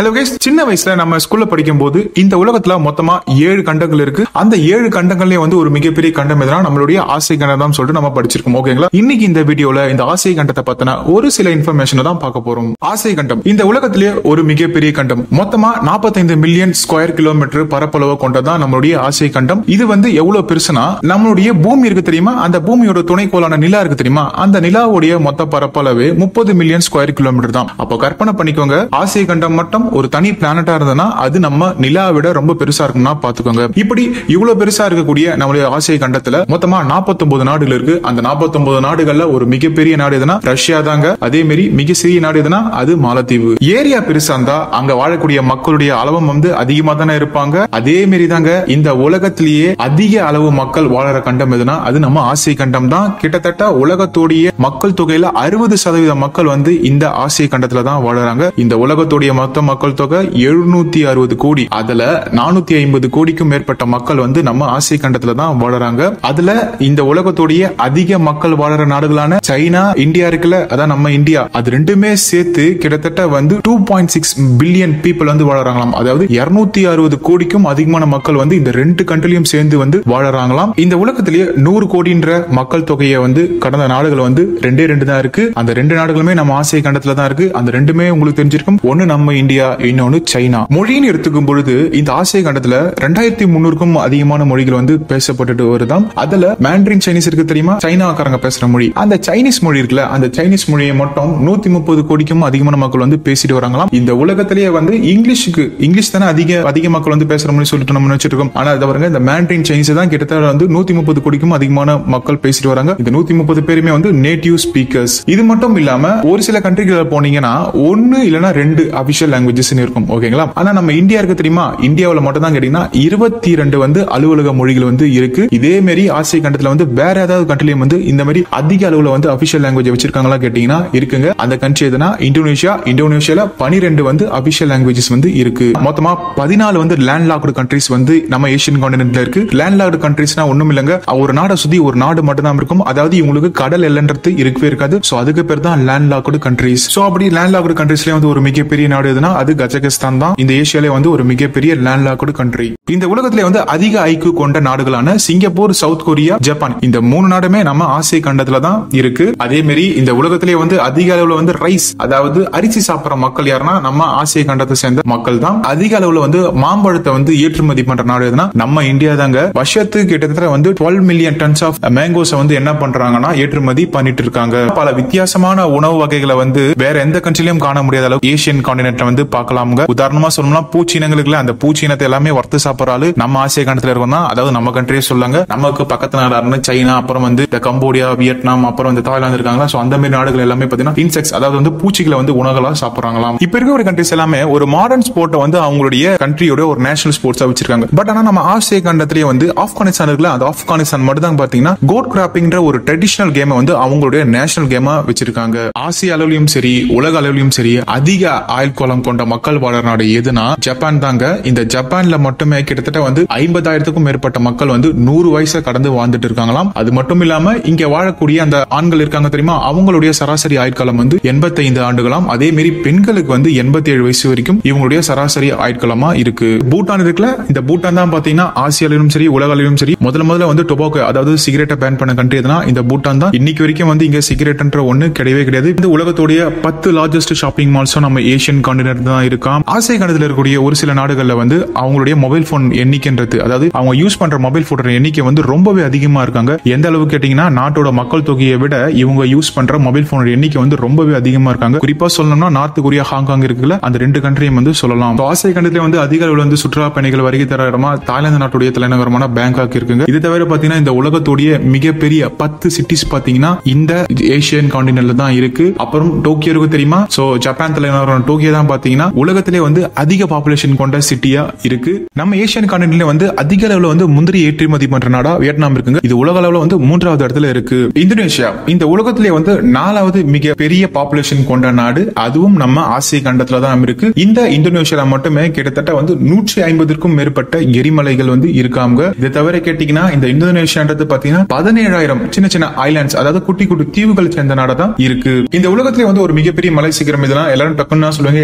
hello guys சின்ன வயசுல நம்ம ஸ்கூல்ல படிக்கும் போது இந்த உலகத்துல மொத்தமா ஏழு கண்டங்கள் இருக்கு அந்த ஏழு கண்டங்கள்லயே வந்து ஒரு மிகப்பெரிய கண்டம் எதுனா நம்மளுடைய ஆசை கண்டம் தான் சொல்லிட்டு நம்ம படிச்சிருக்கோம் ஓகேங்களா இன்னைக்கு இந்த வீடியோல இந்த ஆசை கண்டத்தை பத்தின ஒரு சில இன்ஃபர்மேஷன் தான் பார்க்க போறோம் ஆசை கண்டம் இந்த உலகத்திலேயே ஒரு மிகப்பெரிய கண்டம் மொத்தமா 45 மில்லியன் ஸ்கொயர் கிலோமீட்டர் பரப்பளவு கொண்டதான் நம்மளுடைய ஆசை கண்டம் இது வந்து எவ்வளவு பெருசுனா நம்மளுடைய பூமி இருக்கு தெரியுமா அந்த பூமியோட துணைக்கோளான நிலா இருக்கு தெரியுமா அந்த நிலாவுடைய மொத்த பரப்பளவு முப்பது மில்லியன் ஸ்கொயர் கிலோமீட்டர் தான் அப்போ கற்பனை பண்ணிக்கோங்க ஆசிய கண்டம் மட்டும் ஒரு தனி பிளானட்டா இருந்ததுன்னா அது நம்ம நிலா விட ரொம்ப பெருசா இருக்கும்னா பாத்துக்கோங்க இப்படி இவ்வளவு பெருசா இருக்கக்கூடிய நம்மளுடைய ஆசிய கண்டத்துல மொத்தமா 49 நாடுகள் இருக்கு அந்த 49 நாடுகள்ல ஒரு மிகப்பெரிய நாடு எதுனா ரஷ்யா தாங்க அதே மாதிரி மிக சிறிய நாடு எதுனா அது மாலத்தீவு ஏரியா பெருசா இருந்தா அங்க வாழக்கூடிய மக்களுடைய அளவும் வந்து அதிகமா தானே இருப்பாங்க அதே மாரி தாங்க இந்த உலகத்திலேயே அதிக அளவு மக்கள் வாழற கண்டம் எதுனா அது நம்ம ஆசிய கண்டம் தான் கிட்டத்தட்ட உலகத்தோடைய மக்கள் தொகையில அறுபது சதவீத மக்கள் வந்து இந்த ஆசிய கண்டத்துல தான் வாழறாங்க இந்த உலகத்துடைய மொத்த மக்கள் தொகை எழுநூத்தி அறுபது கோடி அதுல நானூத்தி ஐம்பது கோடிக்கும் மேற்பட்ட மக்கள் வந்து நம்ம ஆசிய கண்டத்துல தான் வாழறாங்க அதுல இந்த உலகத்துடைய அதிக மக்கள் வாழற நாடுகளான சைனா இந்தியா இருக்குல்ல அதான் நம்ம இந்தியா அது ரெண்டுமே சேர்த்து கிட்டத்தட்ட வந்து two point six billion people வந்து வாழறாங்களாம் அதாவது இருநூத்தி அறுபது கோடிக்கும் அதிகமான மக்கள் வந்து இந்த ரெண்டு கண்ட்ரிலையும் சேர்ந்து வந்து வாழறாங்களாம் இந்த உலகத்திலேயே நூறு கோடின்ற மக்கள் தொகையை வந்து கடந்த நாடுகள் வந்து ரெண்டே ரெண்டு தான் இருக்கு அந்த ரெண்டு நாடுகளுமே நம்ம ஆசிய கண்டத்துல தான் இருக்கு அந்த ரெண்டுமே உங்களுக்கு தெரிஞ்சிருக்கும் ஒன்னு நம்ம இந்தியா இன்னொன்னு சைனா மொழின்னு எடுத்துக்கும் பொழுது இந்த ஆசிய கண்டத்துல ரெண்டாயிரத்தி முன்னூறுக்கும் அதிகமான மொழிகள் வந்து பேசப்பட்டுட்டு வருதாம் அதுல மேண்ட்ரின் சைனீஸ் இருக்கு தெரியுமா சைனாக்காரங்க பேசுற மொழி அந்த சைனீஸ் மொழி இருக்குல்ல அந்த சைனீஸ் மொழியை மட்டும் நூத்தி முப்பது கோடிக்கும் அதிகமான மக்கள் வந்து பேசிட்டு வராங்களாம் இந்த உலகத்திலேயே வந்து இங்கிலீஷுக்கு இங்கிலீஷ் தானே அதிக அதிக மக்கள் வந்து பேசுற மொழி சொல்லிட்டு நம்ம நினைச்சிட்டு இருக்கோம் ஆனா அது பாருங்க இந்த மேண்ட்ரின் சைனீஸ் தான் கிட்டத்தட்ட வந்து நூத்தி முப்பது கோடிக்கும் அதிகமான மக்கள் பேசிட்டு வராங்க இந்த நூத்தி முப்பது பேருமே வந்து நேட்டிவ் ஸ்பீக்கர்ஸ் இது மட்டும் இல்லாம ஒரு சில கண்ட்ரிகள் போனீங்கன்னா ஒன்னு இல்லனா ரெண்டு அபிஷியல் லாங்குவேஜஸ் இருக்கும் ஓகேங்களா ஆனா நம்ம இந்தியா இருக்கு தெரியுமா இந்தியாவுல மட்டும் தான் கேட்டீங்கன்னா இருபத்தி ரெண்டு வந்து அலுவலக மொழிகள் வந்து இருக்கு இதே மாதிரி ஆசிய கண்டத்துல வந்து வேற ஏதாவது கண்ட்ரிலையும் வந்து இந்த மாதிரி அதிக அளவுல வந்து அபிஷியல் லாங்குவேஜ் வச்சிருக்காங்களா கேட்டீங்கன்னா இருக்குங்க அந்த கண்ட்ரி எதுனா இந்தோனேஷியா இந்தோனேஷியால பனிரெண்டு வந்து அபிஷியல் லாங்குவேஜஸ் வந்து இருக்கு மொத்தமா பதினாலு வந்து லேண்ட் லாக்டு கண்ட்ரிஸ் வந்து நம்ம ஏசியன் கான்டினென்ட்ல இருக்கு லேண்ட் லாக்டு கண்ட்ரிஸ்னா ஒண்ணும் இல்லைங்க ஒரு நாடை சுத்தி ஒரு நாடு மட்டும் தான் இருக்கும் அதாவது இவங்களுக்கு கடல் எல்லைன்றது இருக்கவே இருக்காது சோ அதுக்கு பேர் தான் லேண்ட் லாக்டு கண்ட்ரிஸ் சோ அப்படி லேண்ட் லாக்டு கண்ட்ரிஸ்ல வந்து ஒரு மிகப்பெரிய நாடு எதுனா அது கஜகஸ்தான் தான் இந்த ஏசியாலே வந்து ஒரு மிகப்பெரிய லேண்ட் லாக்டு கண்ட்ரி இந்த உலகத்திலே வந்து அதிக ஐக்கு கொண்ட நாடுகளான சிங்கப்பூர் சவுத் கொரியா ஜப்பான் இந்த மூணு நாடுமே நம்ம ஆசிய கண்டத்துல தான் இருக்கு அதே மாதிரி இந்த உலகத்திலே வந்து அதிக அளவுல வந்து ரைஸ் அதாவது அரிசி சாப்பிடுற மக்கள் யாருன்னா நம்ம ஆசிய கண்டத்தை சேர்ந்த மக்கள் தான் அதிக அளவுல வந்து மாம்பழத்தை வந்து ஏற்றுமதி பண்ற நாடு எதுனா நம்ம இந்தியா தாங்க வருஷத்துக்கு கிட்டத்தட்ட வந்து twelve million tons of mangoes வந்து என்ன பண்றாங்கன்னா ஏற்றுமதி பண்ணிட்டு இருக்காங்க பல வித்தியாசமான உணவு வகைகளை வந்து வேற எந்த கண்ட்ரிலையும் காண முடியாத அளவு ஏசியன் காண்டினென்ட்ல வந்து பார்க்கலாமுங்க உதாரணமா சொல்லணும்னா பூச்சினங்களுக்கு அந்த பூச்சினத்தை எல்லாமே வறுத்து சாப்பிடுற ஆளு நம்ம ஆசிய கண்டத்துல இருக்கோம் தான் அதாவது நம்ம கண்ட்ரியே சொல்லுங்க நமக்கு பக்கத்து நாடாருன்னு சைனா அப்புறம் வந்து இந்த கம்போடியா வியட்நாம் அப்புறம் இந்த தாய்லாந்து இருக்காங்களா சோ அந்த மாதிரி நாடுகள் எல்லாமே பாத்தீங்கன்னா இன்செக்ட்ஸ் அதாவது வந்து பூச்சிகளை வந்து உணவுகளா சாப்பிடுறாங்களாம் இப்ப இருக்க ஒரு கண்ட்ரிஸ் எல்லாமே ஒரு மாடர்ன் ஸ்போர்ட்டை வந்து அவங்களுடைய கண்ட்ரியோட ஒரு நேஷனல் ஸ்போர்ட்ஸா வச்சிருக்காங்க பட் ஆனா நம்ம ஆசிய கண்டத்திலேயே வந்து ஆப்கானிஸ்தான் இருக்குல்ல அந்த ஆப்கானிஸ்தான் மட்டும் தான் பாத்தீங்கன்னா கோட் கிராப்பிங்ன்ற ஒரு ட்ரெடிஷனல் கேமை வந்து அவங்களுடைய நேஷனல் கேமா வச்சிருக்காங்க ஆசிய அளவுலயும் சரி உலக அளவுலயும் சரி அதிக ஆயுள் கோலம் கொண்ட மக்கள் வாழற நாடு எதுனா ஜப்பான் தாங்க இந்த ஜப்பான்ல மட்டுமே கிட்டத்தட்ட வந்து ஐம்பதாயிரத்துக்கும் மேற்பட்ட மக்கள் வந்து நூறு வயசை கடந்து வாழ்ந்துட்டு இருக்காங்களாம் அது மட்டும் இல்லாம இங்க வாழக்கூடிய அந்த ஆண்கள் இருக்காங்க தெரியுமா அவங்களுடைய சராசரி ஆயுட்காலம் வந்து எண்பத்தைந்து ஆண்டுகளாம் அதே மாரி பெண்களுக்கு வந்து எண்பத்தி ஏழு வயசு வரைக்கும் இவங்களுடைய சராசரி ஆயுட்காலமா இருக்கு பூட்டான் இருக்குல்ல இந்த பூட்டான் தான் பாத்தீங்கன்னா ஆசியாவிலும் சரி உலகிலும் சரி முதல்ல முதல்ல வந்து டொபாக்கோ அதாவது சிகரெட்டை பேன் பண்ண கண்ட்ரி எதுனா இந்த பூட்டான் தான் இன்னைக்கு வரைக்கும் வந்து இங்க சிகரெட்ன்ற ஒண்ணு கிடையவே கிடையாது இந்த உலகத்துடைய பத்து லார்ஜஸ்ட் ஷாப்பிங் மால்ஸும் நம்ம ஏசியன் காண்டினென்ட் தான் இருக்காம் ஆசிய கண்டத்தில் இருக்கக்கூடிய ஒரு சில நாடுகள்ல வந்து அவங்களுடைய மொபைல் போன் எண்ணிக்கைன்றது அதாவது அவங்க யூஸ் பண்ற மொபைல் போன் எண்ணிக்கை வந்து ரொம்பவே அதிகமா இருக்காங்க எந்த அளவு கேட்டீங்கன்னா நாட்டோட மக்கள் தொகையை விட இவங்க யூஸ் பண்ற மொபைல் போனோட எண்ணிக்கை வந்து ரொம்பவே அதிகமா இருக்காங்க குறிப்பா சொல்லணும்னா நார்த் கொரியா ஹாங்காங் இருக்குல்ல அந்த ரெண்டு கண்ட்ரியும் வந்து சொல்லலாம் So, ஆசிய கண்டத்துல வந்து அதிக அளவுல வந்து சுற்றுலா பயணிகள் வருகை தர இடமா தாய்லாந்து நாட்டுடைய தலைநகரமான பேங்காக் இருக்குங்க இது தவிர பாத்தீங்கன்னா இந்த உலகத்துடைய மிகப்பெரிய பத்து சிட்டிஸ் பாத்தீங்கன்னா இந்த ஏசியன் காண்டினென்ட்ல தான் இருக்கு அப்புறம் டோக்கியோ இருக்கு தெரியுமா சோ ஜப்பான் தலைநகரம் டோக்கியோ தான் பாத்தீங்கன்னா உலகத்திலே வந்து அதிக பாப்புலேஷன் கொண்ட சிட்டியா இருக்கு நம்ம ஏசியன் காண்டினென்ட்ல வந்து அதிக அளவுல வந்து முந்திரி ஏற்றுமதி பண்ற நாடா வியட்நாம் இருக்குங்க இது உலக அளவுல வந்து மூன்றாவது இடத்துல இருக்கு இந்தோனேஷியா இந்த உலகத்திலே வந்து நாலாவது மிக பெரிய பாப்புலேஷன் கொண்ட நாடு அதுவும் நம்ம ஆசிய கண்டத்துல தான் இருக்கு இந்த இந்தோனேஷியால மட்டுமே கிட்டத்தட்ட வந்து நூற்றி ஐம்பதுக்கும் மேற்பட்ட எரிமலைகள் வந்து இருக்காங்க இதை தவிர கேட்டீங்கன்னா இந்த இந்தோனேஷியான்றது பாத்தீங்கன்னா பதினேழாயிரம் சின்ன சின்ன ஐலாண்ட்ஸ் அதாவது குட்டி குட்டி தீவுகள் சேர்ந்த நாடா தான் இருக்கு இந்த உலகத்திலே வந்து ஒரு மிகப்பெரிய மலை சிகரம் இதெல்லாம் எல்லாரும் டக்குன்னு சொல்லுவாங்க எவரெஸ்ட் சிகரத்தை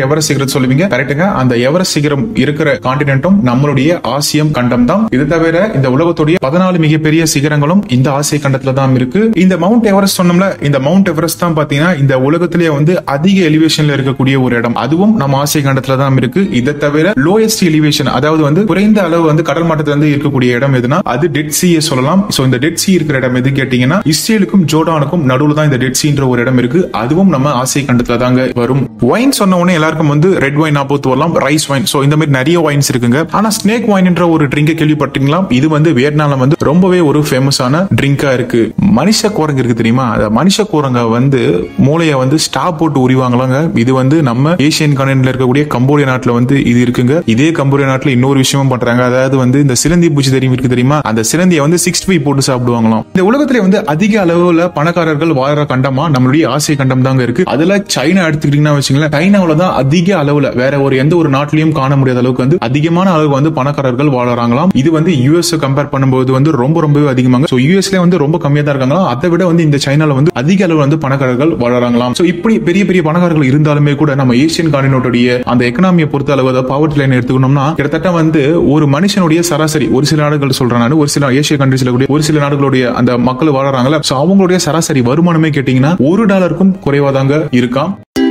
எது சொல்லுவீங்க கரெக்டுங்க அந்த எவரெஸ்ட் சிகரம் இருக்கிற காண்டினென்ட்டும் நம்மளுடைய ஆசியம் கண்டம் தான் இது தவிர இந்த உலகத்துடைய பதினாலு மிகப்பெரிய சிகரங்களும் இந்த ஆசிய கண்டத்துல தான் இருக்கு இந்த மவுண்ட் எவரெஸ்ட் சொன்னோம்ல இந்த மவுண்ட் எவரெஸ்ட் தான் பாத்தீங்கன்னா இந்த உலகத்திலேயே வந்து அதிக எலிவேஷன்ல இருக்கக்கூடிய ஒரு இடம் அதுவும் நம்ம ஆசிய கண்டத்துல தான் இருக்கு இதை தவிர லோயஸ்ட் எலிவேஷன் அதாவது வந்து குறைந்த அளவு வந்து கடல் மட்டத்துல இருந்து இருக்கக்கூடிய இடம் எதுனா அது டெட் சீயை சொல்லலாம் சோ இந்த டெட் சீ இருக்கிற இடம் எது கேட்டீங்கன்னா இஸ்ரேலுக்கும் ஜோர்டானுக்கும் நடுவுல தான் இந்த டெட் சீன்ற ஒரு இடம் இருக்கு அதுவும் நம்ம ஆசிய கண்டத்துல தாங்க வரும் ஒயின் சொன்ன உடனே எல்லாருக்கும் வந்து ரெட் ஒயின் ஞாபகத்து வரலாம் ரைஸ் ஒயின் சோ இந்த மாதிரி நிறைய ஒயின்ஸ் இருக்குங்க ஆனா ஸ்னேக் ஒயின்ன்ற ஒரு ட்ரிங்க கேள்விப்பட்டீங்களா இது வந்து வியட்நாம்ல வந்து ரொம்பவே ஒரு ஃபேமஸான ட்ரிங்கா இருக்கு மனுஷ குரங்கு இருக்கு தெரியுமா அந்த மனுஷ குரங்க வந்து மூளைய வந்து ஸ்டா போட்டு உரிவாங்களாங்க இது வந்து நம்ம ஏசியன் கான்டினென்ட்ல இருக்கக்கூடிய கம்போடியா நாட்டுல வந்து இது இருக்குங்க இதே கம்போடியா நாட்டுல இன்னொரு விஷயமும் பண்றாங்க அதாவது வந்து இந்த சிலந்தி பூச்சி தெரியும் இருக்கு தெரியுமா அந்த சிலந்தியை வந்து சிக்ஸ் ஃபைவ் போட்டு சாப்பிடுவாங்களாம் இந்த உலகத்துல வந்து அதிக அளவுல பணக்காரர்கள் வாழற கண்டமா நம்மளுடைய ஆசிய கண்டம் தாங்க இருக்கு அதுல சைனா எடுத்துக்கிட்டீங்கன்னா வச்சுங்களேன் சைனாவில தான் அதிக அளவுல வேற ஒரு எந்த ஒரு நாட்டிலையும் காண முடியாத அளவுக்கு வந்து அதிகமான அளவுக்கு வந்து பணக்காரர்கள் வாழறாங்களாம் இது வந்து யூஎஸ் கம்பேர் பண்ணும்போது வந்து ரொம்ப ரொம்பவே அதிகமாங்க சோ யூஎஸ்ல வந்து ரொம்ப கம்மியா தான் இருக்காங்களாம் அதை விட வந்து இந்த சைனால வந்து அதிக அளவு வந்து பணக்காரர்கள் வாழறாங்களாம் சோ இப்படி பெரிய பெரிய பணக்காரர்கள் இருந்தாலுமே கூட நம்ம ஏசியன் கார்டினோட்டுடைய அந்த எக்கனாமியை பொறுத்த அளவு அதாவது பாவர்ட்டி லைன் எடுத்துக்கணும்னா கிட்டத்தட்ட வந்து ஒரு மனுஷனுடைய சராசரி ஒரு சில நாடுகள் சொல்றேன் நான் ஒரு சில ஏசிய கண்ட்ரீஸ்ல கூடிய ஒரு சில நாடுகளுடைய அந்த மக்கள் வாழறாங்கல்ல சோ அவங்களுடைய சராசரி வருமானமே கேட்டீங்கன்னா ஒரு டாலருக்கும் குறைவாதாங்க இருக்காம்